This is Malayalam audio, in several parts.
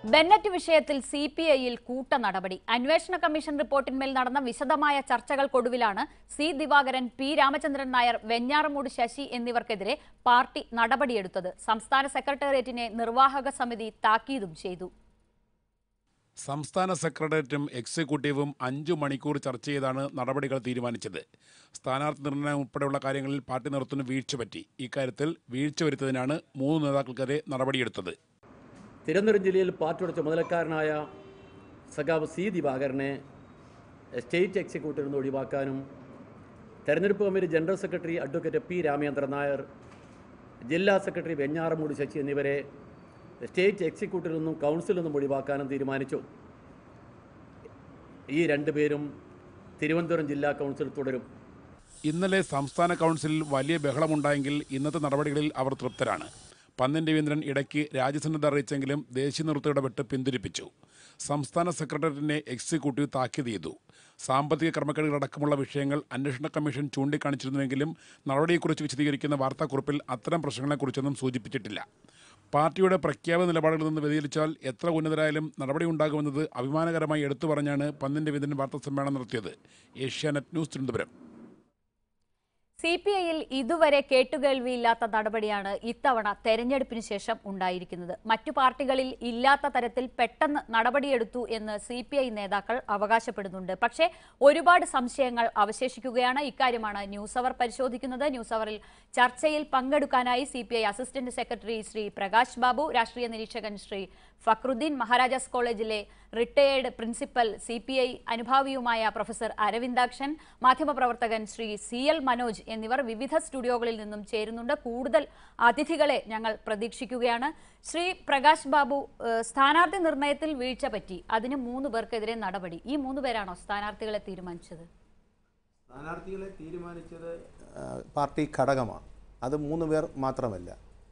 ബെന്നറ്റ് വിഷയത്തിൽ സി പി ഐയിൽ കൂട്ട നടപടി അന്വേഷണ കമ്മീഷൻ റിപ്പോർട്ടിന്മേൽ നടന്ന വിശദമായ ചർച്ചകൾക്കൊടുവിലാണ് സി ദിവാകരൻ പി രാമചന്ദ്രൻ നായർ വെഞ്ഞാറമൂട് ശശി എന്നിവർക്കെതിരെ പാർട്ടി നടപടിയെടുത്തത് സംസ്ഥാന സെക്രട്ടേറിയറ്റിനെ നിർവാഹക സമിതി താക്കീതും ചെയ്തു സംസ്ഥാന സെക്രട്ടേറിയറ്റും എക്സിക്യൂട്ടീവും അഞ്ചു മണിക്കൂർ ചർച്ച ചെയ്താണ് നടപടികൾ തീരുമാനിച്ചത് സ്ഥാനാർത്ഥി നിർണയം ഉൾപ്പെടെയുള്ള കാര്യങ്ങളിൽ പാർട്ടി നേതൃത്വത്തിന് വീഴ്ച പറ്റി ഇക്കാര്യത്തിൽ വീഴ്ച വരുത്തതിനാണ് മൂന്ന് നേതാക്കൾക്കെതിരെ നടപടിയെടുത്തത് തിരുവനന്തപുരം ജില്ലയിൽ പാർട്ടിയുടെ ചുമതലക്കാരനായ സഖാവ് സി ദിവാകരനെ സ്റ്റേറ്റ് എക്സിക്യൂട്ടീവിൽ നിന്ന് ഒഴിവാക്കാനും തെരഞ്ഞെടുപ്പ് committee general secretary advocate P Ramachandran Nair ജില്ലാ സെക്രട്ടറി വെഞ്ഞാറമൂട് ശശി എന്നിവരെ സ്റ്റേറ്റ് എക്സിക്യൂട്ടീവിൽ നിന്നും കൗൺസിലിൽ നിന്നും ഒഴിവാക്കാനും തീരുമാനിച്ചു ഈ രണ്ടുപേരും തിരുവനന്തപുരം ജില്ലാ കൗൺസിൽ തുടരും ഇന്നലെ സംസ്ഥാന കൗൺസിലിൽ വലിയ ബഹളമുണ്ടായെങ്കിൽ ഇന്നത്തെ നടപടികളിൽ അവർ തൃപ്തരാണ് പന്നൻ രവീന്ദ്രൻ ഇടയ്ക്ക് രാജ്യസന്നദ്ധ അറിയിച്ചെങ്കിലും ദേശീയ നേതൃത്വം ഇടപെട്ട് പിന്തിരിപ്പിച്ചു സംസ്ഥാന സെക്രട്ടേറിയറ്റിനെ എക്സിക്യൂട്ടീവ് താക്കീത് ചെയ്തു സാമ്പത്തിക ക്രമക്കേടുകളടക്കമുള്ള വിഷയങ്ങൾ അന്വേഷണ കമ്മീഷൻ ചൂണ്ടിക്കാണിച്ചിരുന്നുവെങ്കിലും നടപടിയെക്കുറിച്ച് വിശദീകരിക്കുന്ന വാർത്താക്കുറിപ്പിൽ അത്തരം പ്രശ്നങ്ങളെക്കുറിച്ചൊന്നും സൂചിപ്പിച്ചിട്ടില്ല പാർട്ടിയുടെ പ്രഖ്യാപിത നിലപാടുകളിൽ നിന്ന് വ്യതിചലിച്ചാൽ എത്ര ഉന്നതരായാലും നടപടി ഉണ്ടാകുമെന്നത് അഭിമാനകരമായി എടുത്തു പറഞ്ഞാണ് പന്നൻ രവീന്ദ്രൻ വാർത്താ സമ്മേളനം നടത്തിയത് Asianet news Thiruvananthapuram C P ഐയിൽ ഇതുവരെ കേട്ടുകേൾവിയില്ലാത്ത നടപടിയാണ് ഇത്തവണ തെരഞ്ഞെടുപ്പിന് ശേഷം ഉണ്ടായിരിക്കുന്നത് മറ്റു പാർട്ടികളിൽ ഇല്ലാത്ത തരത്തിൽ പെട്ടെന്ന് നടപടിയെടുത്തു എന്ന് സി പി ഐ നേതാക്കൾ അവകാശപ്പെടുന്നുണ്ട് പക്ഷേ ഒരുപാട് സംശയങ്ങൾ അവശേഷിക്കുകയാണ് ഇക്കാര്യമാണ് ന്യൂസ് അവർ പരിശോധിക്കുന്നത് ന്യൂസ് അവറിൽ ചർച്ചയിൽ പങ്കെടുക്കാനായി C P I assistant secretary Shri Prakash Babu രാഷ്ട്രീയ നിരീക്ഷകൻ ശ്രീ ഫക്രുദ്ദീൻ മഹാരാജാസ് കോളേജിലെ retired principal C P I അനുഭാവിയുമായ പ്രൊഫസർ അരവിന്ദാക്ഷൻ മാധ്യമപ്രവർത്തകൻ ശ്രീ സി എൽ മനോജ് എന്നിവർ വിവിധ സ്റ്റുഡിയോകളിൽ നിന്നും ചേരുന്നുണ്ട് കൂടുതൽ അതിഥികളെ ഞങ്ങൾ പ്രതീക്ഷിക്കുകയാണ് ശ്രീ പ്രകാശ് ബാബു ഏഹ്, സ്ഥാനാർത്ഥി നിർണയത്തിൽ വീഴ്ച പറ്റി അതിന് മൂന്ന് പേർക്കെതിരെ നടപടി ഈ മൂന്ന് പേരാണോ സ്ഥാനാർത്ഥികളെ തീരുമാനിച്ചത് സ്ഥാനാർത്ഥികളെ തീരുമാനിച്ചത് ആ, പാർട്ടി ഘടകമാണ് അത് മൂന്ന് പേർ മാത്രമല്ല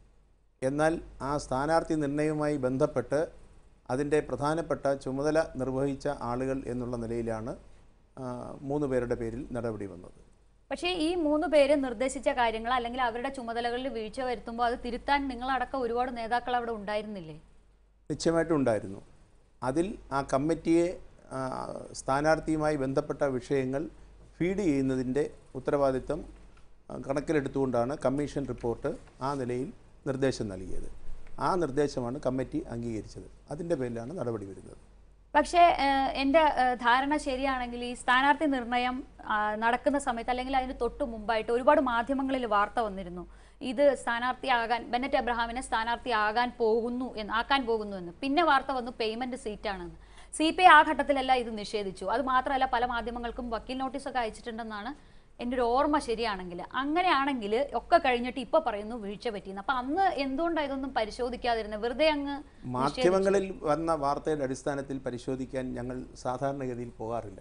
എന്നാൽ ആ സ്ഥാനാർത്ഥി നിർണയവുമായി ബന്ധപ്പെട്ട് അതിൻ്റെ പ്രധാനപ്പെട്ട ചുമതല നിർവഹിച്ച ആളുകൾ എന്നുള്ള നിലയിലാണ് ആ, മൂന്ന് പേരുടെ പേരിൽ നടപടി വന്നത് പക്ഷേ ഈ മൂന്ന് പേര് നിർദ്ദേശിച്ച കാര്യങ്ങൾ അല്ലെങ്കിൽ അവരുടെ ചുമതലകളിൽ വീഴ്ച വരുത്തുമ്പോൾ അത് തിരുത്താൻ നിങ്ങളടക്കം ഒരുപാട് നേതാക്കൾ അവിടെ ഉണ്ടായിരുന്നില്ലേ നിശ്ചയമായിട്ടും ഉണ്ടായിരുന്നു അതിൽ ആ കമ്മിറ്റിയെ ആ, സ്ഥാനാർത്ഥിയുമായി ബന്ധപ്പെട്ട വിഷയങ്ങൾ ഫീഡ് ചെയ്യുന്നതിൻ്റെ ഉത്തരവാദിത്തം ആ, കണക്കിലെടുത്തുകൊണ്ടാണ് കമ്മീഷൻ റിപ്പോർട്ട് ആ നിലയിൽ നിർദ്ദേശം നൽകിയത് ആ നിർദ്ദേശമാണ് കമ്മിറ്റി അംഗീകരിച്ചത് അതിൻ്റെ പേരിലാണ് നടപടി വരുന്നത് പക്ഷേ ഏഹ്, എൻ്റെ ഏഹ്, ധാരണ ശരിയാണെങ്കിൽ ഈ സ്ഥാനാർത്ഥി നിർണയം ആ, നടക്കുന്ന സമയത്ത് അല്ലെങ്കിൽ അതിന് തൊട്ട് മുമ്പായിട്ട് ഒരുപാട് മാധ്യമങ്ങളിൽ വാർത്ത വന്നിരുന്നു ഇത് സ്ഥാനാർത്ഥിയാകാൻ ബെന്നറ്റ് എബ്രഹാമിനെ സ്ഥാനാർത്ഥിയാകാൻ പോകുന്നു എന്ന് ആക്കാൻ പോകുന്നു എന്ന് പിന്നെ വാർത്ത വന്നു പേയ്മെന്റ് സീറ്റാണെന്ന് സി പി ഐ ആ ഘട്ടത്തിലല്ല ഇത് നിഷേധിച്ചു അത് മാത്രമല്ല പല മാധ്യമങ്ങൾക്കും വക്കീൽ നോട്ടീസൊക്കെ അയച്ചിട്ടുണ്ടെന്നാണ് എൻ്റെ ഒരു ഓർമ്മ ശരിയാണെങ്കിൽ അങ്ങനെയാണെങ്കിൽ ഒക്കെ കഴിഞ്ഞിട്ട് ഇപ്പൊ പറയുന്നു വീഴ്ച പറ്റിയെന്ന് അപ്പൊ അന്ന് എന്തുകൊണ്ടാണ് ഇതൊന്നും പരിശോധിക്കാതിരുന്നത് വെറുതെ അങ്ങ് മാധ്യമങ്ങളിൽ വന്ന വാർത്തയുടെ അടിസ്ഥാനത്തിൽ പരിശോധിക്കാൻ ഞങ്ങൾ സാധാരണഗതിയിൽ പോകാറില്ല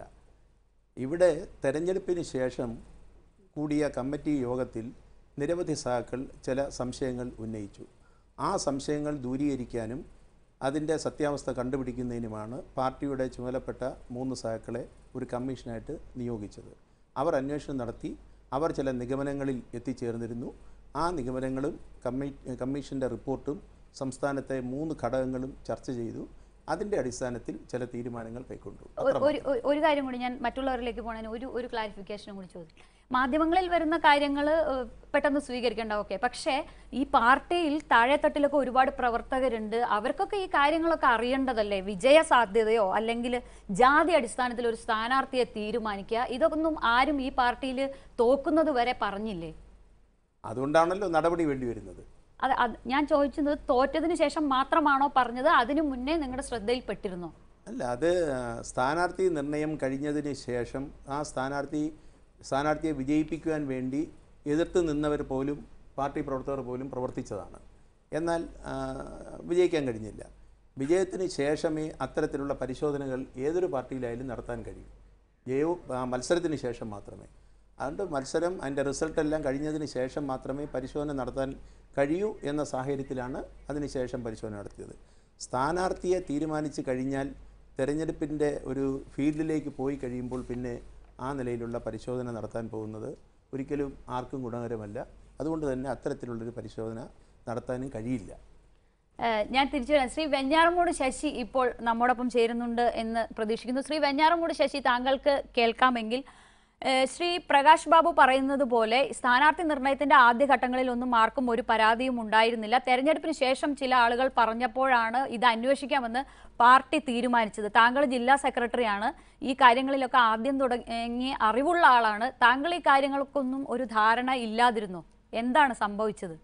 ഇവിടെ തെരഞ്ഞെടുപ്പിന് ശേഷം കൂടിയ കമ്മിറ്റി യോഗത്തിൽ നിരവധി സഹാക്കൾ ചില സംശയങ്ങൾ ഉന്നയിച്ചു ആ സംശയങ്ങൾ ദൂരീകരിക്കാനും അതിൻ്റെ സത്യാവസ്ഥ കണ്ടുപിടിക്കുന്നതിനുമാണ് പാർട്ടിയുടെ ചുമതലപ്പെട്ട മൂന്ന് സഹാക്കളെ ഒരു കമ്മീഷനായിട്ട് നിയോഗിച്ചത് അവർ അന്വേഷണം നടത്തി അവർ ചില നിഗമനങ്ങളിൽ എത്തിച്ചേർന്നിരുന്നു ആ നിഗമനങ്ങളും കമ്മി കമ്മീഷൻ്റെ റിപ്പോർട്ടും സംസ്ഥാനത്തെ മൂന്ന് ഘടകങ്ങളും ചർച്ച ചെയ്തു അതിൻ്റെ അടിസ്ഥാനത്തിൽ ചില തീരുമാനങ്ങൾ കൈക്കൊണ്ടു ഒരു- ഒരു ഒരു- ഒരു കാര്യം കൂടി ഞാൻ മറ്റുള്ളവരിലേക്ക് പോണതിന് ഒരു ഒരു ക്ലാരിഫിക്കേഷനും കൂടി ചോദിക്കും മാധ്യമങ്ങളിൽ വരുന്ന കാര്യങ്ങൾ പെട്ടെന്ന് സ്വീകരിക്കേണ്ട ഓക്കെ പക്ഷേ ഈ പാർട്ടിയിൽ താഴെത്തട്ടിലൊക്കെ ഒരുപാട് പ്രവർത്തകരുണ്ട് അവർക്കൊക്കെ ഈ കാര്യങ്ങളൊക്കെ അറിയേണ്ടതല്ലേ വിജയ സാധ്യതയോ അല്ലെങ്കിൽ ജാതി അടിസ്ഥാനത്തിൽ ഒരു സ്ഥാനാർത്ഥിയെ തീരുമാനിക്കുക ഇതൊന്നും ആരും ഈ പാർട്ടിയിൽ തോക്കുന്നത് വരെ പറഞ്ഞില്ലേ അതുകൊണ്ടാണല്ലോ നടപടി വേണ്ടി വരുന്നത് അത് അത് ഞാൻ ചോദിച്ചത് തോറ്റതിന് ശേഷം മാത്രമാണോ പറഞ്ഞത് അതിനു മുന്നേ നിങ്ങളുടെ ശ്രദ്ധയിൽപ്പെട്ടിരുന്നോ അല്ല അത് ആ, സ്ഥാനാർത്ഥി നിർണയം കഴിഞ്ഞതിന് ശേഷം ആ സ്ഥാനാർത്ഥി സ്ഥാനാർത്ഥിയെ വിജയിപ്പിക്കുവാൻ വേണ്ടി എതിർത്ത് നിന്നവർ പോലും പാർട്ടി പ്രവർത്തകർ പോലും പ്രവർത്തിച്ചതാണ് എന്നാൽ ആ, വിജയിക്കാൻ കഴിഞ്ഞില്ല വിജയത്തിന് ശേഷമേ അത്തരത്തിലുള്ള പരിശോധനകൾ ഏതൊരു പാർട്ടിയിലായാലും നടത്താൻ കഴിയൂ ജയവും ആ, മത്സരത്തിന് ശേഷം മാത്രമേ അതുകൊണ്ട് മത്സരം അതിൻ്റെ റിസൾട്ട് എല്ലാം കഴിഞ്ഞതിന് ശേഷം മാത്രമേ പരിശോധന നടത്താൻ കഴിയൂ എന്ന സാഹചര്യത്തിലാണ് അതിനുശേഷം പരിശോധന നടത്തിയത് സ്ഥാനാർത്ഥിയെ തീരുമാനിച്ച് കഴിഞ്ഞാൽ തെരഞ്ഞെടുപ്പിൻ്റെ ഒരു ഫീൽഡിലേക്ക് പോയി കഴിയുമ്പോൾ പിന്നെ ആ നിലയിലുള്ള പരിശോധന നടത്താൻ പോകുന്നത് ഒരിക്കലും ആർക്കും ഗുണകരമല്ല അതുകൊണ്ട് തന്നെ അത്തരത്തിലുള്ളൊരു പരിശോധന നടത്താനും കഴിയില്ല ഏഹ് ഞാൻ തിരിച്ചു വരാം ശ്രീ വെഞ്ഞാറമൂട് ശശി ഇപ്പോൾ നമ്മോടൊപ്പം ചേരുന്നുണ്ട് എന്ന് പ്രതീക്ഷിക്കുന്നു ശ്രീ വെഞ്ഞാറമൂട് ശശി താങ്കൾക്ക് കേൾക്കാമെങ്കിൽ ഏഹ് ശ്രീ പ്രകാശ് ബാബു പറയുന്നത് പോലെ സ്ഥാനാർത്ഥി നിർണയത്തിന്റെ ആദ്യഘട്ടങ്ങളിൽ ഒന്നും ആർക്കും ഒരു പരാതിയും ഉണ്ടായിരുന്നില്ല തെരഞ്ഞെടുപ്പിന് ശേഷം ചില ആളുകൾ പറഞ്ഞപ്പോഴാണ് ഇത് അന്വേഷിക്കാമെന്ന് പാർട്ടി തീരുമാനിച്ചത് താങ്കൾ ജില്ലാ സെക്രട്ടറിയാണ് ഈ കാര്യങ്ങളിലൊക്കെ ആദ്യം തുടങ്ങി അറിവുള്ള ആളാണ് താങ്കൾ ഈ കാര്യങ്ങൾക്കൊന്നും ഒരു ധാരണ ഇല്ലാതിരുന്നോ എന്താണ് സംഭവിച്ചത്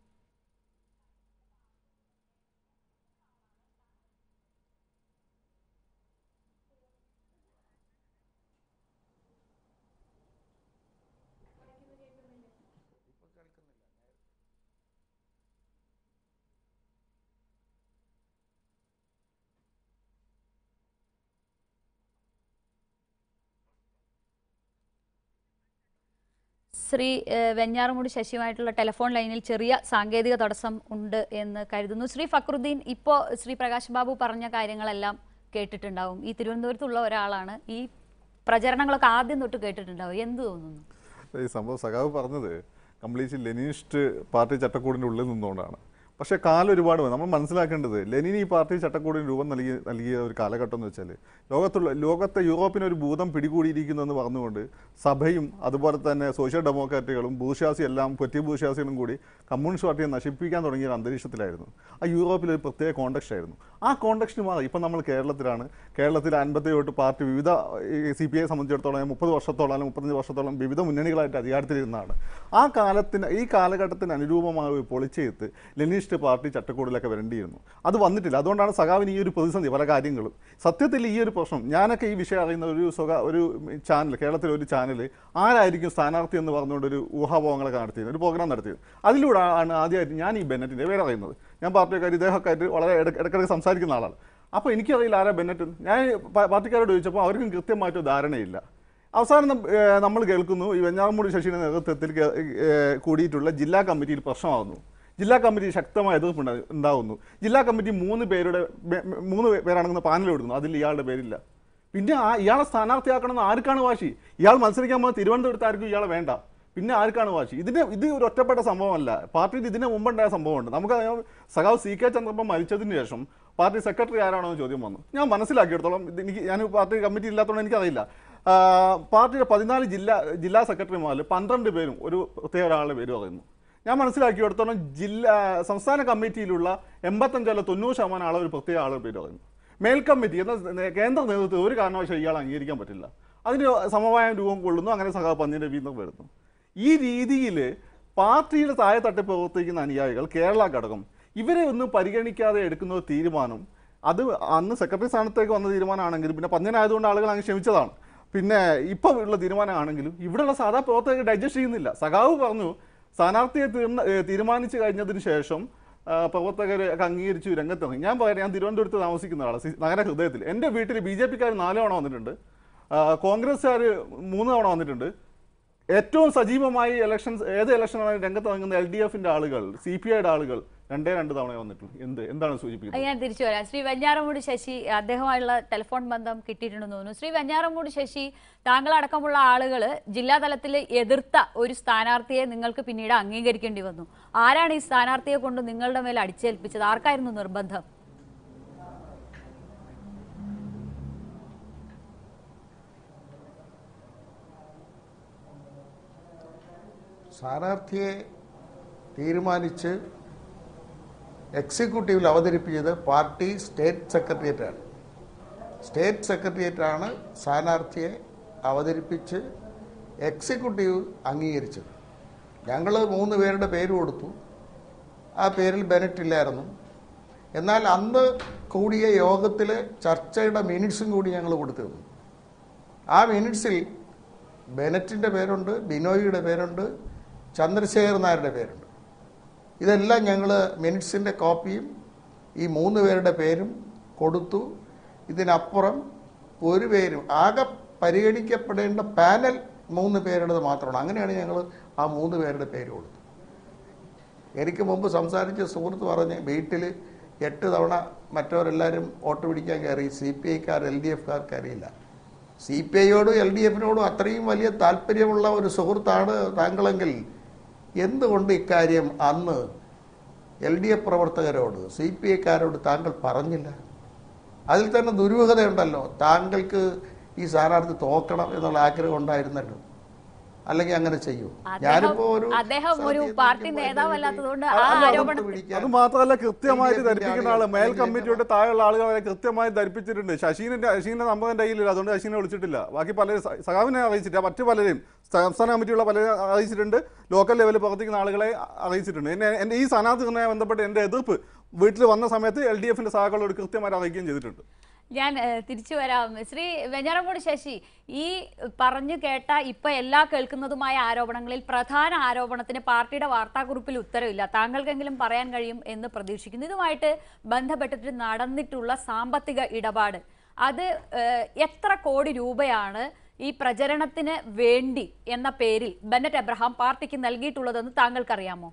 ശ്രീ ഏഹ്, വെഞ്ഞാറമൂട് ശശിയുമായിട്ടുള്ള ടെലിഫോൺ ലൈനിൽ ചെറിയ സാങ്കേതിക തടസ്സം ഉണ്ട് എന്ന് കരുതുന്നു ശ്രീ ഫക്രുദ്ദീൻ ഇപ്പോൾ ശ്രീ പ്രകാശ് ബാബു പറഞ്ഞ കാര്യങ്ങളെല്ലാം കേട്ടിട്ടുണ്ടാവും ഈ തിരുവനന്തപുരത്തുള്ള ഒരാളാണ് ഈ പ്രചരണങ്ങളൊക്കെ ആദ്യം തൊട്ട് കേട്ടിട്ടുണ്ടാവും എന്ത് തോന്നുന്നു ഈ സംഭവം സഖാവ് പറഞ്ഞത് കംപ്ലീറ്റ് ലെനിനിസ്റ്റ് പാർട്ടി ചട്ടക്കൂടിൻ്റെ ഉള്ളിൽ നിന്നുകൊണ്ടാണ് പക്ഷേ കാലം ഒരുപാട് പോയി. നമ്മൾ മനസ്സിലാക്കേണ്ടത് ലെനിൻ ഈ പാർട്ടി ചട്ടക്കൂടിന് രൂപം നൽകി നൽകിയ ഒരു കാലഘട്ടം എന്ന് വെച്ചാൽ ലോകത്തുള്ള ലോകത്തെ യൂറോപ്പിന് ഒരു ഭൂതം പിടികൂടിയിരിക്കുന്നു എന്ന് പറഞ്ഞുകൊണ്ട് സഭയും അതുപോലെ തന്നെ സോഷ്യൽ ഡെമോക്രാറ്റുകളും ഭൂഷാസി എല്ലാം കൊറ്റി ഭൂഷാസികളും കൂടി കമ്മ്യൂണിസ്റ്റ് പാർട്ടിയെ നശിപ്പിക്കാൻ തുടങ്ങിയ ഒരു അന്തരീക്ഷത്തിലായിരുന്നു ആ യൂറോപ്പിൽ ഒരു പ്രത്യേക കോണ്ടക്സ്റ്റ് ആയിരുന്നു ആ കോണ്ടക്സ്റ്റ് മാറി ഇപ്പം നമ്മൾ കേരളത്തിലാണ് കേരളത്തിൽ അൻപത്തി തൊട്ട് പാർട്ടി വിവിധ സി പി ഐ സംബന്ധിച്ചിടത്തോളം മുപ്പത് വർഷത്തോളം അല്ലെങ്കിൽ മുപ്പത്തഞ്ച് വർഷത്തോളം വിവിധ മുന്നണികളായിട്ട് അധികാരത്തിലിരുന്നതാണ് ആ കാലത്തിന് ഈ കാലഘട്ടത്തിന് അനുരൂപമായ ഒരു പൊളിച്ചെഴുത്ത് ലെനിസ്റ്റ് പാർട്ടി ചട്ടക്കൂടിലൊക്കെ വരേണ്ടിയിരുന്നു അത് വന്നിട്ടില്ല അതുകൊണ്ടാണ് സഖാവിന് ഈ ഒരു പ്രതിസന്ധി പല കാര്യങ്ങളും സത്യത്തിൽ ഈ ഒരു പ്രശ്നം ഞാനൊക്കെ ഈ വിഷയം അറിയുന്ന ഒരു സ്വകാ ഒരു ചാനൽ കേരളത്തിലെ ഒരു ചാനൽ ആരായിരിക്കും സ്ഥാനാർത്ഥി എന്ന് പറഞ്ഞുകൊണ്ട് ഒരു ഊഹാഭോഗങ്ങളൊക്കെ നടത്തിയത് ഒരു പ്രോഗ്രാം നടത്തിയത് അതിലൂടെ ആണ് ആദ്യമായിട്ട് ഞാൻ ഈ ബെന്നറ്റിൻ്റെ പേര് അറിയുന്നത് ഞാൻ പാർട്ടിക്കാർ ഇദ്ദേഹമൊക്കെ ആയിട്ട് വളരെ ഇട- ഇടയ്ക്കിടയ്ക്ക് സംസാരിക്കുന്ന ആളാണ് അപ്പോൾ എനിക്കറിയില്ല ആരാ ബെന്നറ്റ് എന്ന്. ഞാൻ പ- പാർട്ടിക്കാരോട് ചോദിച്ചപ്പോൾ അവർക്കും കൃത്യമായിട്ട് ധാരണയില്ല അവസാനം നം- ഏഹ് നമ്മൾ കേൾക്കുന്നു ഈ വെഞ്ഞാറമൂടി ശശിയുടെ നേതൃത്വത്തിൽ കേ- ഏഹ് കൂടിയിട്ടുള്ള ജില്ലാ കമ്മിറ്റിയിൽ പ്രശ്നമാകുന്നു ജില്ലാ കമ്മിറ്റി ശക്തമായ എതിർപ്പ് ഉണ്ടാ- ഉണ്ടാകുന്നു ജില്ലാ കമ്മിറ്റി മൂന്ന് പേരുടെ ബെ- മൂന്ന് പേരാണെന്ന് പാനൽ കൊടുക്കുന്നു അതിൽ ഇയാളുടെ പേരില്ല പിന്നെ ആ ഇയാളെ സ്ഥാനാർത്ഥിയാക്കണമെന്ന് ആർക്കാണ് വാശി ഇയാൾ മത്സരിക്കാൻ പോകുന്ന തിരുവനന്തപുരത്ത് ആർക്കും ഇയാളെ വേണ്ട പിന്നെ ആർക്കാണ് വാശി ഇതിന് ഇത് ഒരു ഒറ്റപ്പെട്ട സംഭവമല്ല പാർട്ടിയിൽ ഇതിന് മുമ്പുണ്ടായ സംഭവമുണ്ട് നമുക്ക് അറിയാം, സഖാവ് സി കെ ചന്ദ്രപ്പൻ മരിച്ചതിന് ശേഷം പാർട്ടി സെക്രട്ടറി ആരാണോ എന്ന് ചോദ്യം വന്നു ഞാൻ മനസ്സിലാക്കിയെടുത്തോളം ഇത് എനിക്ക് ഞാൻ പാർട്ടി കമ്മിറ്റി ഇല്ലാത്തതുകൊണ്ട് എനിക്കറിയില്ല ആ, പാർട്ടിയുടെ പതിനാല് ജില്ലാ ജില്ലാ സെക്രട്ടറിമാരിൽ പന്ത്രണ്ട് പേരും ഒരു പ്രത്യേക ഒരാളുടെ പേര് പറയുന്നു ഞാൻ മനസ്സിലാക്കിയെടുത്തോളം ജില്ലാ സംസ്ഥാന കമ്മിറ്റിയിലുള്ള എൺപത്തഞ്ചല്ല തൊണ്ണൂറ് ശതമാനം ആളെ ഒരു പ്രത്യേക ആളുടെ പേര് പറയുന്നു മേൽ കമ്മിറ്റി എന്ന നേ- കേന്ദ്ര നേതൃത്വം ഒരു കാരണവശാലും ഇയാൾ അംഗീകരിക്കാൻ പറ്റില്ല അതിന് സമവായം രൂപം കൊള്ളുന്നു അങ്ങനെ സഖാവ് പന്നിയുടെ വീണ്ടും വരുന്നു ഈ രീതിയിൽ പാർട്ടിയുടെ താഴെത്തട്ടിൽ പ്രവർത്തിക്കുന്ന അനുയായികൾ കേരള ഘടകം ഇവരെ ഒന്നും പരിഗണിക്കാതെ എടുക്കുന്ന ഒരു തീരുമാനം അത് അന്ന് സെക്രട്ടറി സ്ഥാനത്തേക്ക് വന്ന തീരുമാനമാണെങ്കിലും പിന്നെ പഞ്ഞനായതുകൊണ്ട് ആളുകൾ അങ്ങ് ക്ഷമിച്ചതാണ് പിന്നെ ഇപ്പോൾ ഉള്ള തീരുമാനമാണെങ്കിലും ഇവിടെയുള്ള സാധാ പ്രവർത്തകർ ഡൈജസ്റ്റ് ചെയ്യുന്നില്ല സഖാവ് പറഞ്ഞു സ്ഥാനാർത്ഥിയെ തീർന്ന ഏ, തീരുമാനിച്ചു കഴിഞ്ഞതിന് ശേഷം ആ, പ്രവർത്തകരെ ഒക്കെ അംഗീകരിച്ചു രംഗത്തിറങ്ങി ഞാൻ പറയാം ഞാൻ തിരുവനന്തപുരത്ത് താമസിക്കുന്ന ആളാണ് സി- നഗര ഹൃദയത്തിൽ എൻ്റെ വീട്ടിൽ ബി ജെ പിക്കാർ നാല് തവണ വന്നിട്ടുണ്ട് ആ, കോൺഗ്രസ്സുകാർ മൂന്ന് തവണ വന്നിട്ടുണ്ട് ഏറ്റവും സജീവമായി ഇലക്ഷൻസ് ഏത് ഇലക്ഷനാണ് രംഗത്തിറങ്ങുന്ന എൽ ഡി എഫിൻ്റെ ആളുകൾ സി പി ഐയുടെ ആളുകൾ രണ്ടേ രണ്ട് തവണ വന്നിട്ടുള്ളൂ എന്ത് എന്താണ് സൂചിപ്പിക്കുന്നത് അത് ഞാൻ തിരിച്ചു വരാം ശ്രീ വെഞ്ഞാറമൂട് ശശി അദ്ദേഹമായുള്ള ടെലിഫോൺ ബന്ധം കിട്ടിയിട്ടുണ്ടെന്ന് തോന്നുന്നു ശ്രീ വെഞ്ഞാറമൂട് ശശി താങ്കളടക്കമുള്ള ആളുകൾ ജില്ലാ തലത്തിൽ എതിർത്ത ഒരു സ്ഥാനാർത്ഥിയെ നിങ്ങൾക്ക് പിന്നീട് അംഗീകരിക്കേണ്ടി വന്നു ആരാണ് ഈ സ്ഥാനാർത്ഥിയെ കൊണ്ട് നിങ്ങളുടെ മേൽ അടിച്ചേൽപ്പിച്ചത് ആർക്കായിരുന്നു നിർബന്ധം സ്ഥാനാർത്ഥിയെ തീരുമാനിച്ച് എക്സിക്യൂട്ടീവിൽ അവതരിപ്പിച്ചത് പാർട്ടി സ്റ്റേറ്റ് സെക്രട്ടേറിയറ്റാണ് സ്റ്റേറ്റ് സെക്രട്ടേറിയറ്റാണ് സ്ഥാനാർത്ഥിയെ അവതരിപ്പിച്ച് എക്സിക്യൂട്ടീവ് അംഗീകരിച്ചത് ഞങ്ങൾ മൂന്ന് പേരുടെ പേര് കൊടുത്തു ആ പേരിൽ ബെനറ്റ് ഇല്ലായിരുന്നു എന്നാൽ അന്ന് കൂടിയ യോഗത്തിലെ ചർച്ചയുടെ മിനിറ്റ്സും കൂടി ഞങ്ങൾ കൊടുത്തിരുന്നു ആ മിനിറ്റ്സിൽ ബെനറ്റിൻ്റെ പേരുണ്ട് ബിനോയിയുടെ പേരുണ്ട് ചന്ദ്രശേഖർ നായരുടെ പേരുണ്ട് ഇതെല്ലാം ഞങ്ങൾ മിനിറ്റ്സിൻ്റെ കോപ്പിയും ഈ മൂന്ന് പേരുടെ പേരും കൊടുത്തു ഇതിനപ്പുറം ഒരു പേരും ആകെ പരിഗണിക്കപ്പെടേണ്ട പാനൽ മൂന്ന് പേരുടേത് മാത്രമാണ് അങ്ങനെയാണ് ഞങ്ങൾ ആ മൂന്ന് പേരുടെ പേര് കൊടുത്തത് എനിക്ക് മുമ്പ് സംസാരിച്ച സുഹൃത്ത് പറഞ്ഞ് വീട്ടിൽ എട്ട് തവണ മറ്റവരെല്ലാവരും വോട്ട് പിടിക്കാൻ കയറി സി പി ഐക്കാർ എൽ ഡി എഫുകാർക്ക് അറിയില്ല സി പി ഐയോടും എൽ ഡി എഫിനോടും അത്രയും വലിയ താല്പര്യമുള്ള ഒരു സുഹൃത്താണ് താങ്കളെങ്കിൽ എന്തുകൊണ്ട് ഇക്കാര്യം അന്ന് എൽ ഡി എഫ് പ്രവർത്തകരോട് സി പി ഐക്കാരോട് താങ്കൾ പറഞ്ഞില്ല അതിൽ തന്നെ ദുരൂഹതയുണ്ടല്ലോ താങ്കൾക്ക് ഈ സ്ഥാനാർത്ഥി തോക്കണം എന്നുള്ള ആഗ്രഹം ഉണ്ടായിരുന്നല്ലോ അല്ലെങ്കിൽ അങ്ങനെ ചെയ്യൂ ഞാനിപ്പോ ഒരു അദ്ദേഹം ഒരു സ്ഥാനാർത്ഥിയെ പാർട്ടി നിൽക്കുമ്പോൾ നേതാവല്ലാത്തതുകൊണ്ട് അല്ല, ആ അതൊന്ന് ആരോപണം പിടിക്കാൻ അത് മാത്രമല്ല കൃത്യമായിട്ട് LDF ന്റെ ധരിപ്പിക്കുന്ന ആള് ആളുകൾ മേൽ അല്ലെങ്കിൽ കമ്മിറ്റിയുടെ താഴെയുള്ള ആളുകൾ വരെ കൃത്യമായി ധരിപ്പിച്ചിട്ടുണ്ട് ശശീനെ ശശീന്റെ നമ്പർ എൻ്റെ കയ്യിലില്ല അതുകൊണ്ട് ശശീനെ വിളിച്ചിട്ടില്ല ബാക്കി പലരും സ- സഖാവിനെ അറിയിച്ചിട്ടില്ല മറ്റു പലരെയും സംസ്ഥാന കമ്മിറ്റിയുള്ള പലരും അറിയിച്ചിട്ടുണ്ട് ലോക്കൽ ലെവലിൽ പ്രവർത്തിക്കുന്ന ആളുകളെ അറിയിച്ചിട്ടുണ്ട് എന്നെ എൻ്റെ ഈ സ്ഥാനാർത്ഥി നിർണ്ണയം ബന്ധപ്പെട്ട് എൻ്റെ എതിർപ്പ് വീട്ടിൽ വന്ന സമയത്ത് എൽ ഡി എഫിന്റെ സഹാക്കളോട് കൃത്യമായിട്ട് അറിയിക്കുകയും ചെയ്തിട്ടുണ്ട് ഞാൻ ഏഹ്, തിരിച്ചു വരാം ശ്രീ വെഞ്ഞാറമൂട് ശശി ഈ പറഞ്ഞു കേട്ട ഇപ്പൊ എല്ലാ കേൾക്കുന്നതുമായ ആരോപണങ്ങളിൽ പ്രധാന ആരോപണത്തിന് പാർട്ടിയുടെ വാർത്താക്കുറിപ്പിൽ ഉത്തരവില്ല താങ്കൾക്കെങ്കിലും പറയാൻ കഴിയും എന്ന് പ്രതീക്ഷിക്കുന്നു ഇതുമായിട്ട് ബന്ധപ്പെട്ടിട്ട് നടന്നിട്ടുള്ള സാമ്പത്തിക ഇടപാട് അത് ഏഹ്, എത്ര കോടി രൂപയാണ് ഈ പ്രചരണത്തിന് വേണ്ടി എന്ന പേരിൽ ബെന്നറ്റ് എബ്രഹാം പാർട്ടിക്ക് നൽകിയിട്ടുള്ളതെന്ന് താങ്കൾക്കറിയാമോ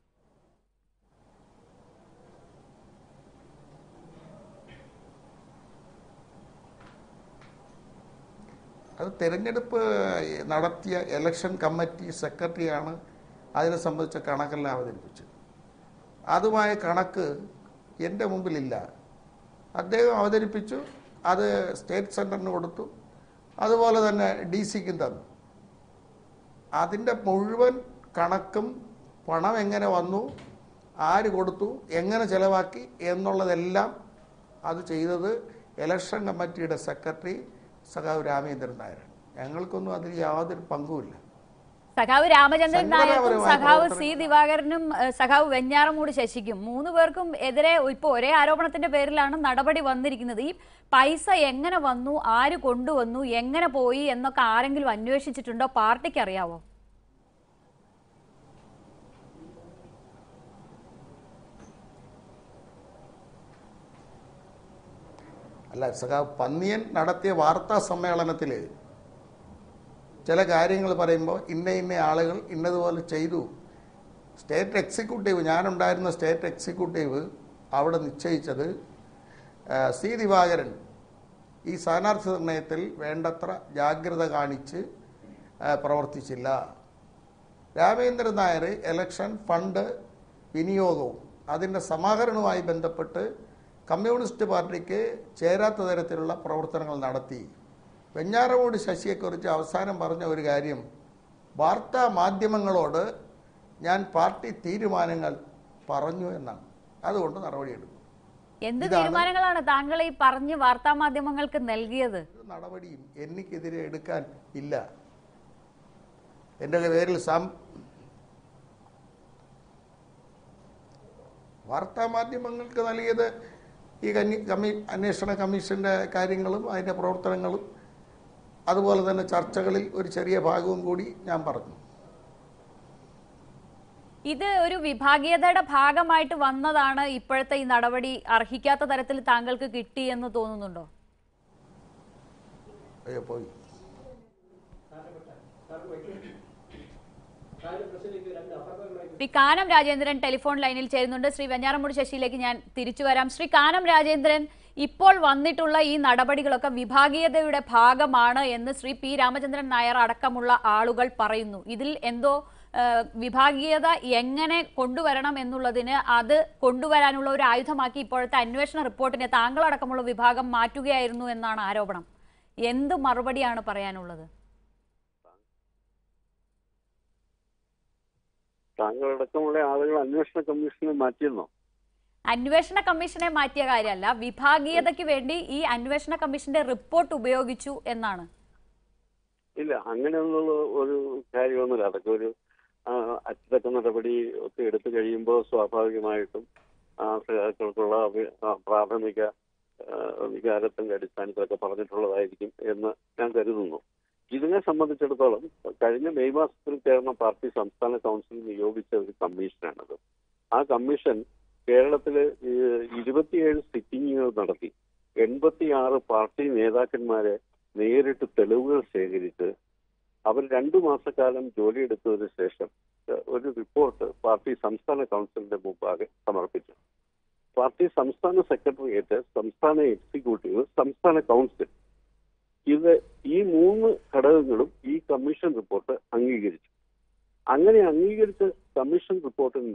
അത് തിരഞ്ഞെടുപ്പ് നടത്തിയ ഇലക്ഷൻ കമ്മിറ്റി സെക്രട്ടറിയാണ് അതിനെ സംബന്ധിച്ച കണക്കെല്ലാം അവതരിപ്പിച്ചത് അതുമായ കണക്ക് എൻ്റെ മുമ്പിലില്ല അദ്ദേഹം അവതരിപ്പിച്ചു അത് സ്റ്റേറ്റ് സെൻറ്ററിന് കൊടുത്തു അതുപോലെ തന്നെ ഡി സിക്കും തന്നു അതിൻ്റെ മുഴുവൻ കണക്കും പണം എങ്ങനെ വന്നു ആര് കൊടുത്തു എങ്ങനെ ചെലവാക്കി എന്നുള്ളതെല്ലാം അത് ചെയ്തത് ഇലക്ഷൻ കമ്മിറ്റിയുടെ സെക്രട്ടറി സഖാവ് രാമേന്ദ്രൻ നായരാണ് ഞങ്ങൾക്കൊന്നും അതിൽ യാതൊരു പങ്കുമില്ല സഖാവ് രാമചന്ദ്രൻ നായർക്കും സംഘടനാപരമായ സഖാവ് സി പ്രവർത്തനങ്ങൾ. ദിവാകരനും ഏഹ്, സഖാവ് വെഞ്ഞാറമൂട് ശശിക്കും മൂന്ന് പേർക്കും എതിരെ ഇപ്പൊ ഒരേ ആരോപണത്തിന്റെ പേരിലാണ് നടപടി വന്നിരിക്കുന്നത് ഈ പൈസ എങ്ങനെ വന്നു ആര് കൊണ്ടുവന്നു എങ്ങനെ പോയി എന്നൊക്കെ ആരെങ്കിലും അന്വേഷിച്ചിട്ടുണ്ടോ പാർട്ടിക്ക് അറിയാവോ അല്ല സഖാവ് പന്നിയൻ നടത്തിയ വാർത്താ സമ്മേളനത്തിൽ ചില കാര്യങ്ങൾ പറയുമ്പോൾ ഇന്ന ഇന്ന ആളുകൾ ഇന്നതുപോലെ ചെയ്തു സ്റ്റേറ്റ് എക്സിക്യൂട്ടീവ് ഞാനുണ്ടായിരുന്ന സ്റ്റേറ്റ് എക്സിക്യൂട്ടീവ് അവിടെ നിശ്ചയിച്ചത് ആ, സി ദിവാകരൻ ഈ സ്ഥാനാർത്ഥി നിർണയത്തിൽ വേണ്ടത്ര ജാഗ്രത കാണിച്ച് ആ, പ്രവർത്തിച്ചില്ല രാമേന്ദ്രൻ നായർ ഇലക്ഷൻ ഫണ്ട് വിനിയോഗവും അതിൻ്റെ സമാഹരണവുമായി ബന്ധപ്പെട്ട് കമ്മ്യൂണിസ്റ്റ് പാർട്ടിക്ക് ചേരാത്ത തരത്തിലുള്ള പ്രവർത്തനങ്ങൾ നടത്തി വെഞ്ഞാറമൂട് ശശിയെക്കുറിച്ച് അവസാനം പറഞ്ഞ ഒരു കാര്യം വാർത്താ മാധ്യമങ്ങളോട് ഞാൻ പാർട്ടി തീരുമാനങ്ങൾ പറഞ്ഞു എന്നാണ് അതുകൊണ്ട് നടപടിയെടുക്കും എന്ത് ഇതാണ് തീരുമാനങ്ങളാണ് താങ്കൾ ഈ പറഞ്ഞ് വാർത്താ മാധ്യമങ്ങൾക്ക് നൽകിയത് ഒരു നടപടിയും എനിക്കെതിരെ എടുക്കാൻ ഇല്ല എൻ്റെ പേരിൽ സം വാർത്താ മാധ്യമങ്ങൾക്ക് നൽകിയത് ഈ കന്നി കമ്മി അന്വേഷണ കമ്മീഷൻ്റെ കാര്യങ്ങളും അതിൻ്റെ പ്രവർത്തനങ്ങളും അതുപോലെ തന്നെ ചർച്ചകളിൽ ഒരു ചെറിയ ഭാഗവും കൂടി ഞാൻ പറഞ്ഞു ഇത് ഒരു വിഭാഗീയതയുടെ ഭാഗമായിട്ട് വന്നതാണ് ഇപ്പോഴത്തെ ഈ നടപടി അർഹിക്കാത്ത തരത്തിൽ താങ്കൾക്ക് കിട്ടി എന്ന് തോന്നുന്നുണ്ടോ അയ്യോ പോയി ശ്രീ കാനം രാജേന്ദ്രൻ ടെലിഫോൺ ലൈനിൽ ചേരുന്നുണ്ട് ശ്രീ വെഞ്ഞാറമൂട് ശശിയിലേക്ക് ഞാൻ തിരിച്ചു വരാം ശ്രീ കാനം രാജേന്ദ്രൻ ഇപ്പോൾ വന്നിട്ടുള്ള ഈ നടപടികളൊക്കെ വിഭാഗീയതയുടെ ഭാഗമാണ് എന്ന് ശ്രീ പി രാമചന്ദ്രൻ നായർ അടക്കമുള്ള ആളുകൾ പറയുന്നു ഇതിൽ എന്തോ ആ, വിഭാഗീയത എങ്ങനെ കൊണ്ടുവരണം എന്നുള്ളതിന് അത് കൊണ്ടുവരാനുള്ള ഒരു ആയുധമാക്കി ഇപ്പോഴത്തെ അന്വേഷണ റിപ്പോർട്ടിനെ താങ്കളടക്കമുള്ള വിഭാഗം മാറ്റുകയായിരുന്നു എന്നാണ് ആരോപണം എന്ത് മറുപടിയാണ് പറയാനുള്ളത് താങ്കളടക്കമുള്ള ആളുകൾ അന്വേഷണ കമ്മീഷനെ മാറ്റിയെന്നോ അന്വേഷണ കമ്മീഷനെ മാറ്റിയ കാര്യമല്ല വിഭാഗീയതയ്ക്ക് വേണ്ടി ഈ അന്വേഷണ കമ്മീഷന്റെ റിപ്പോർട്ട് ഉപയോഗിച്ചു എന്നാണ് ഇല്ല അങ്ങനെയൊന്നുള്ള ഒരു കാര്യമൊന്നുമില്ല അതൊക്കെ ഒരു ആ, അച്ചടക്ക നടപടി ഒക്കെ എടുത്തു കഴിയുമ്പോൾ സ്വാഭാവികമായിട്ടും ആ സഖാക്കൾക്കുള്ള വി- ആ, പ്രാഥമിക ആ, വികാരത്തിന്റെ അടിസ്ഥാനത്തിലൊക്കെ പറഞ്ഞിട്ടുള്ളതായിരിക്കും എന്ന് ഞാൻ കരുതുന്നു ഇതിനെ സംബന്ധിച്ചിടത്തോളം കഴിഞ്ഞ മെയ് മാസത്തിൽ ചേർന്ന പാർട്ടി സംസ്ഥാന കൗൺസിൽ നിയോഗിച്ച ഒരു കമ്മീഷനാണത് ആ കമ്മീഷൻ കേരളത്തില് ഈ ഇരുപത്തിയേഴ് സിറ്റിങ്ങുകൾ നടത്തി എൺപത്തിയാറ് പാർട്ടി നേതാക്കന്മാരെ നേരിട്ട് തെളിവുകൾ ശേഖരിച്ച് അവർ രണ്ടു മാസക്കാലം ജോലിയെടുത്തതിനു ശേഷം ഏഹ്, ഒരു റിപ്പോർട്ട് പാർട്ടി സംസ്ഥാന കൗൺസിലിന്റെ മുമ്പാകെ സമർപ്പിച്ചു പാർട്ടി സംസ്ഥാന സെക്രട്ടേറിയറ്റ് സംസ്ഥാന എക്സിക്യൂട്ടീവ് സംസ്ഥാന കൗൺസിൽ ഇത് ഈ മൂന്ന് ഘടകങ്ങളും ഈ കമ്മീഷൻ റിപ്പോർട്ട് അംഗീകരിച്ചു അങ്ങനെ അംഗീകരിച്ച കമ്മീഷൻ റിപ്പോർട്ടിന്മേൽ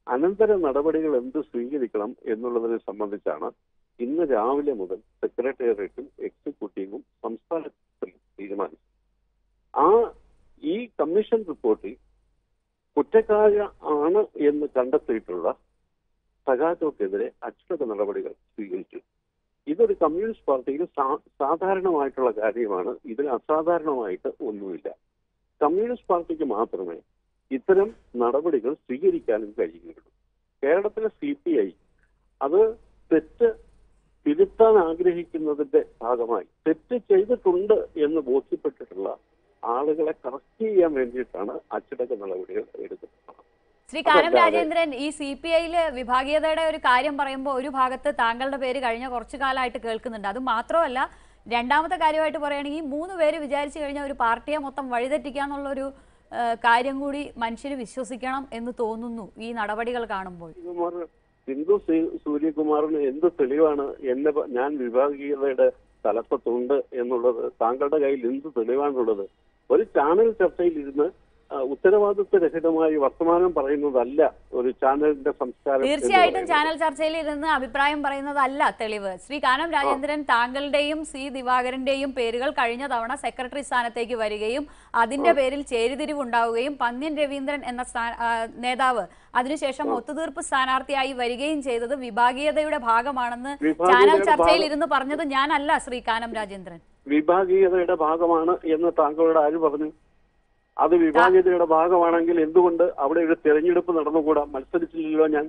അനന്തര നടപടികൾ എന്ത് സ്വീകരിക്കണം എന്നുള്ളതിനെ സംബന്ധിച്ചാണ് ഇന്ന് രാവിലെ മുതൽ സെക്രട്ടേറിയറ്റും എക്സിക്യൂട്ടീവും സംസ്ഥാനത്തിലും തീരുമാനിച്ചത് ആ ഈ കമ്മീഷൻ റിപ്പോർട്ടിൽ കുറ്റക്കാര ആണ് എന്ന് കണ്ടെത്തിയിട്ടുള്ള സഖാക്കൾക്കെതിരെ അച്ചടക്ക നടപടികൾ സ്വീകരിച്ചു ഇതൊരു കമ്മ്യൂണിസ്റ്റ് പാർട്ടിയിൽ സാ- സാധാരണമായിട്ടുള്ള കാര്യമാണ് ഇതിൽ അസാധാരണമായിട്ട് ഒന്നുമില്ല കമ്മ്യൂണിസ്റ്റ് പാർട്ടിക്ക് മാത്രമേ ഇത്തരം നടപടികൾ സ്വീകരിക്കാനും കഴിയുകയുള്ളൂ കേരളത്തിലെ സി പി ഐ അത് തെറ്റ് തിരുത്താൻ ആഗ്രഹിക്കുന്നതിന്റെ ഭാഗമായി തെറ്റ് ചെയ്തിട്ടുണ്ട് എന്ന് ബോധ്യപ്പെട്ടിട്ടുള്ള ആളുകളെ കറക്റ്റ് ചെയ്യാൻ വേണ്ടിയിട്ടാണ് അച്ചടക്ക നടപടികൾ എടുത്തിട്ടുള്ളത് ശ്രീ കാനം അതല്ലാതെ- രാജേന്ദ്രൻ ഈ സി പി ഐയില് വിഭാഗീയതയുടെ ഒരു കാര്യം പറയുമ്പോൾ ഒരു ഭാഗത്ത് താങ്കളുടെ പേര് കഴിഞ്ഞ കുറച്ചു കാലമായിട്ട് കേൾക്കുന്നുണ്ട് അത് മാത്രമല്ല രണ്ടാമത്തെ കാര്യമായിട്ട് പറയുകയാണെങ്കിൽ ഈ മൂന്ന് പേര് വിചാരിച്ചു കഴിഞ്ഞാൽ ഒരു പാർട്ടിയെ മൊത്തം വഴിതെറ്റിക്കാന്നുള്ളൊരു ആ, കാര്യം കൂടി മനുഷ്യർ വിശ്വസിക്കണം എന്ന് തോന്നുന്നു ഈ നടപടികൾ കാണുമ്പോൾ കുമാർ സിന്ധു സി- സൂര്യകുമാറിന് എന്ത് തെളിവാണ് എന്നെ പ- ഞാൻ വിഭാഗീയതയുടെ തലപ്പത്തുണ്ട് എന്നുള്ളത് താങ്കളുടെ കയ്യിൽ എന്ത് തെളിവാണുള്ളത് ഒരു ചാനൽ ചർച്ചയിൽ ഇരുന്ന് ആ, ഉത്തരവാദിത്വരഹിതമായി വർത്തമാനം പറയുന്നതല്ല ഒരു ചാനലിന്റെ സംസ്കാരം എന്ന് തീർച്ചയായിട്ടും പറയുന്നത്. ചാനൽ ചർച്ചയിൽ ഇരുന്ന് അഭിപ്രായം പറയുന്നതല്ല തെളിവ് ശ്രീ കാനം രാജേന്ദ്രൻ താങ്കളുടെയും സി ദിവാകരന്റെയും പേരുകൾ കഴിഞ്ഞ തവണ സെക്രട്ടറി സ്ഥാനത്തേക്ക് വരികയും അതിന്റെ പേരിൽ ചേരിതിരിവുണ്ടാവുകയും പന്ന്യൻ രവീന്ദ്രൻ എന്ന സ്ഥാ- ആ, നേതാവ് അതിനുശേഷം ഒത്തുതീർപ്പ് സ്ഥാനാർത്ഥിയായി വരികയും ചെയ്തത് വിഭാഗീയതയുടെ ഭാഗമാണെന്ന് വിഭാഗീയതയുടെ ചാനൽ ചർച്ചയിൽ ഭാഗം- ഇരുന്ന് പറഞ്ഞത് ഞാനല്ല ശ്രീ കാനം രാജേന്ദ്രൻ വിഭാഗീയതയുടെ ഭാഗമാണ് എന്ന് താങ്കളോട് ആര് പറഞ്ഞു അത് വിഭാഗീയതയുടെ ഭാഗമാണെങ്കിൽ എന്തുകൊണ്ട് അവിടെ ഒരു തെരഞ്ഞെടുപ്പ് നടന്നുകൂടാ മത്സരിച്ചില്ലല്ലോ ഞാൻ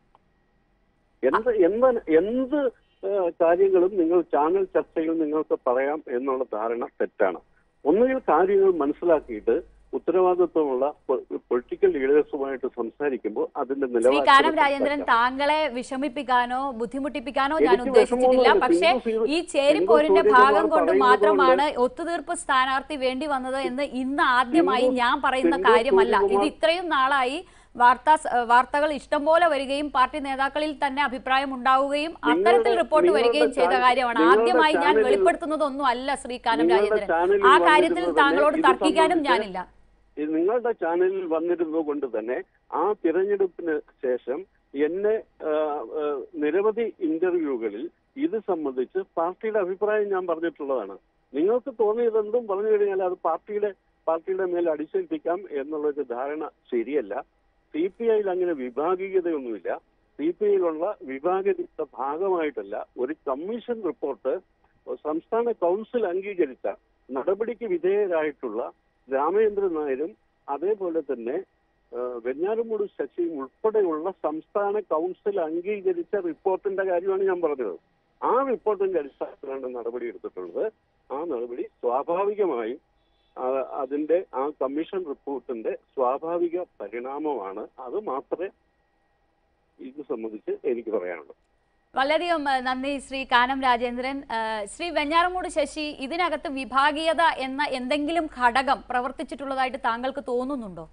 എന്ത് എന്ത് എന്ത് ഏഹ്, കാര്യങ്ങളും നിങ്ങൾ ചാനൽ ചർച്ചയിൽ നിങ്ങൾക്ക് പറയാം എന്നുള്ള ധാരണ തെറ്റാണ് ഒന്നുകിൽ കാര്യങ്ങൾ മനസ്സിലാക്കിയിട്ട് ഉത്തരവാദിത്വമുള്ള പൊളിറ്റിക്കൽ ലീഡേഴ്സുമായിട്ട് സംസാരിക്കുമ്പോൾ അതിന്റെ ശ്രീ നിലവാരം കാനം രാജേന്ദ്രൻ താങ്കളെ വിഷമിപ്പിക്കാനോ ബുദ്ധിമുട്ടിപ്പിക്കാനോ ഞാൻ എനിക്ക് ഉദ്ദേശിച്ചിട്ടില്ല വിഷമമൊന്നുമില്ല. പക്ഷേ സിന്ധു ഈ സൂര്യ- ചേരിപ്പോരിന്റെ സിന്ധു ഭാഗം സൂര്യകുമാർ കൊണ്ട് പറയുന്നത് മാത്രമാണ് കൊണ്ട് ഒത്തുതീർപ്പ് സ്ഥാനാർത്ഥി വേണ്ടി വന്നത് എന്ന് ഇന്ന് ആദ്യമായി സിന്ധു- ഞാൻ പറയുന്ന സിന്ധു കാര്യമല്ല ഇത് സൂര്യകുമാർ- ഇത്രയും നാളായി വാർത്താ വാർത്തകൾ ഇഷ്ടം പോലെ വരികയും പാർട്ടി നേതാക്കളിൽ തന്നെ അഭിപ്രായം ഉണ്ടാവുകയും അത്തരത്തിൽ നിങ്ങളുടെ- റിപ്പോർട്ട് നിങ്ങളുടെ വരികയും ചെയ്ത ചാനൽ- കാര്യമാണ് നിങ്ങളുടെ ആദ്യമായി ഞാൻ ചാനലിൽ- വെളിപ്പെടുത്തുന്നതൊന്നും അല്ല ശ്രീ കാനം നിങ്ങളുടെ രാജേന്ദ്രൻ ചാനലിൽ ആ കാര്യത്തിൽ വന്നിരുന്നത് താങ്കളോട് തന്നെ ഇത് തർക്കിക്കാനും സംബന്ധിച്ച് ഞാനില്ല ഇത് നിങ്ങളുടെ ചാനലിൽ വന്നിരുന്നത് കൊണ്ട് തന്നെ ആ തിരഞ്ഞെടുപ്പിന് ശേഷം എന്നെ ആ, ആ, നിരവധി ഇന്റർവ്യൂകളിൽ ഇത് സംബന്ധിച്ച് പാർട്ടിയുടെ അഭിപ്രായം ഞാൻ പറഞ്ഞിട്ടുള്ളതാണ് നിങ്ങൾക്ക് തോന്നിയതെന്തും പറഞ്ഞു കഴിഞ്ഞാൽ അത് പാർട്ടിയുടെ പാർട്ടിയുടെ മേൽ അടിച്ചേൽപ്പിക്കാം എന്നുള്ളൊരു ധാരണ ശരിയല്ല സി പി ഐയിൽ അങ്ങനെ വിഭാഗീയതയൊന്നുമില്ല സി പി ഐയിലുള്ള വിഭാഗീയതയുടെ ഭാഗമായിട്ടല്ല ഒരു കമ്മീഷൻ റിപ്പോർട്ട് സംസ്ഥാന കൗൺസിൽ അംഗീകരിച്ച നടപടിക്ക് വിധേയരായിട്ടുള്ള രാമചന്ദ്രൻ നായരും അതേപോലെ തന്നെ ആ, വെഞ്ഞാറമൂട് ശശിയും ഉൾപ്പെടെയുള്ള സംസ്ഥാന കൗൺസിൽ അംഗീകരിച്ച റിപ്പോർട്ടിന്റെ കാര്യമാണ് ഞാൻ പറഞ്ഞത് ആ റിപ്പോർട്ടിന്റെ അടിസ്ഥാനത്തിലാണ് നടപടി എടുത്തിട്ടുള്ളത് ആ നടപടി സ്വാഭാവികമായും ആ, അതിന്റെ ആ കമ്മീഷൻ റിപ്പോർട്ടിന്റെ സ്വാഭാവിക പരിണാമമാണ് അത് മാത്രമേ ഇത് സംബന്ധിച്ച് എനിക്ക് പറയാനുള്ളൂ വളരെയധികം ഏഹ്, നന്ദി ശ്രീ കാനം രാജേന്ദ്രൻ ഏഹ്, ശ്രീ വെഞ്ഞാറമൂട് ശശി ഇതിനകത്ത് വിഭാഗീയത എന്ന എന്തെങ്കിലും ഘടകം പ്രവർത്തിച്ചിട്ടുള്ളതായിട്ട് താങ്കൾക്ക് തോന്നുന്നുണ്ടോ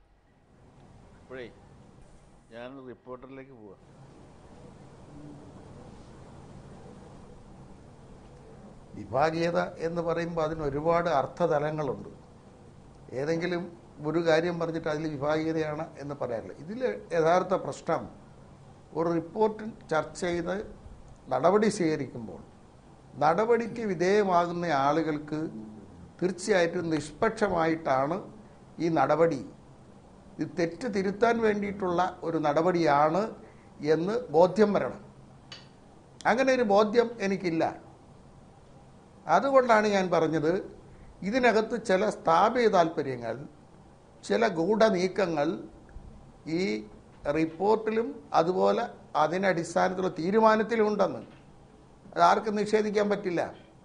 അപ്പോഴേ ഞാൻ റിപ്പോർട്ടറിലേക്ക് പോവാം വിഭാഗീയത എന്ന് പറയുമ്പോൾ അതിന് ഒരുപാട് അർത്ഥതലങ്ങളുണ്ട് ഏതെങ്കിലും ഒരു കാര്യം പറഞ്ഞിട്ട് അതിൽ വിഭാഗീയതയാണ് എന്ന് പറയാറില്ല ഇതിൽ യഥാർത്ഥ പ്രശ്നം ഒരു റിപ്പോർട്ട് ചർച്ച ചെയ്ത് നടപടി സ്വീകരിക്കുമ്പോൾ നടപടിക്ക് വിധേയമാകുന്ന ആളുകൾക്ക് തീർച്ചയായിട്ടും നിഷ്പക്ഷമായിട്ടാണ് ഈ നടപടി ഇത് തെറ്റ് തിരുത്താൻ വേണ്ടിയിട്ടുള്ള ഒരു നടപടിയാണ് എന്ന് ബോധ്യം വരണം അങ്ങനെ ഒരു ബോധ്യം എനിക്കില്ല അതുകൊണ്ടാണ് ഞാൻ പറഞ്ഞത് ഇതിനകത്ത് ചില സ്ഥാപിത താല്പര്യങ്ങൾ ചില ഗൂഢനീക്കങ്ങൾ ഈ റിപ്പോർട്ടിലും അതുപോലെ അതിനടിസ്ഥാനത്തിലുള്ള തീരുമാനത്തിലും ഉണ്ടെന്ന് അത് ആർക്കും നിഷേധിക്കാൻ പറ്റില്ല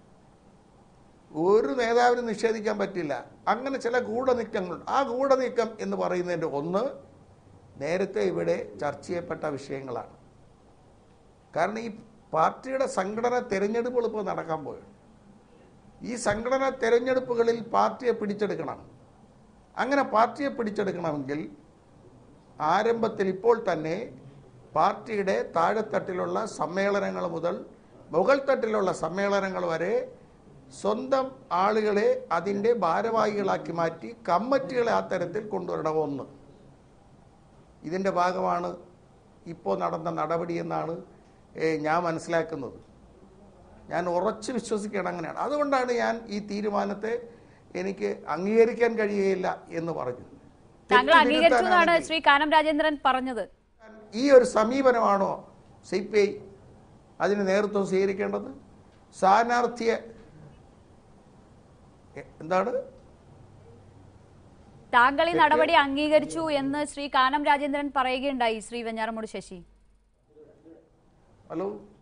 ഒരു നേതാവിനും നിഷേധിക്കാൻ പറ്റില്ല അങ്ങനെ ചില ഗൂഢനീക്കങ്ങൾ ആ ഗൂഢനീക്കം എന്ന് പറയുന്നതിൻ്റെ ഒന്ന് നേരത്തെ ഇവിടെ ചർച്ച ചെയ്യപ്പെട്ട വിഷയങ്ങളാണ് കാരണം ഈ പാർട്ടിയുടെ സംഘടന തെരഞ്ഞെടുപ്പുകൾ ഇപ്പോൾ നടക്കാൻ പോയി ഈ സംഘടന തെരഞ്ഞെടുപ്പുകളിൽ പാർട്ടിയെ പിടിച്ചെടുക്കണം അങ്ങനെ പാർട്ടിയെ പിടിച്ചെടുക്കണമെങ്കിൽ ആരംഭത്തിൽ ഇപ്പോൾ തന്നെ പാർട്ടിയുടെ താഴെത്തട്ടിലുള്ള സമ്മേളനങ്ങൾ മുതൽ മുകൾ തട്ടിലുള്ള സമ്മേളനങ്ങൾ വരെ സ്വന്തം ആളുകളെ അതിൻ്റെ ഭാരവാഹികളാക്കി മാറ്റി കമ്മിറ്റികളെ ആ തരത്തിൽ കൊണ്ടുവരണം ഒന്ന് ഇതിൻ്റെ ഭാഗമാണ് ഇപ്പോൾ നടന്ന നടപടിയെന്നാണ് ഏ, ഞാൻ മനസ്സിലാക്കുന്നത് ഞാൻ ഉറച്ചു വിശ്വസിക്കണം അങ്ങനെയാണ് അതുകൊണ്ടാണ് ഞാൻ ഈ തീരുമാനത്തെ എനിക്ക് അംഗീകരിക്കാൻ കഴിയുകയില്ല എന്ന് പറഞ്ഞു താങ്കൾ അംഗീകരിച്ചു എന്നാണ് തെറ്റുതിരുത്താനാണെങ്കിൽ ശ്രീ കാനം രാജേന്ദ്രൻ പറഞ്ഞത് ഈ ഒരു സമീപനമാണോ സി പി ഐ അതിന് നേതൃത്വം സ്വീകരിക്കേണ്ടത് സ്ഥാനാർത്ഥിയെ എ- എന്താണ് താങ്കൾ ഈ നടപടി അംഗീകരിച്ചു എന്ന് ശ്രീ കാനം രാജേന്ദ്രൻ പറയുകയുണ്ടായി ശ്രീ വെഞ്ഞാറമൂട് ശശി ഹലോ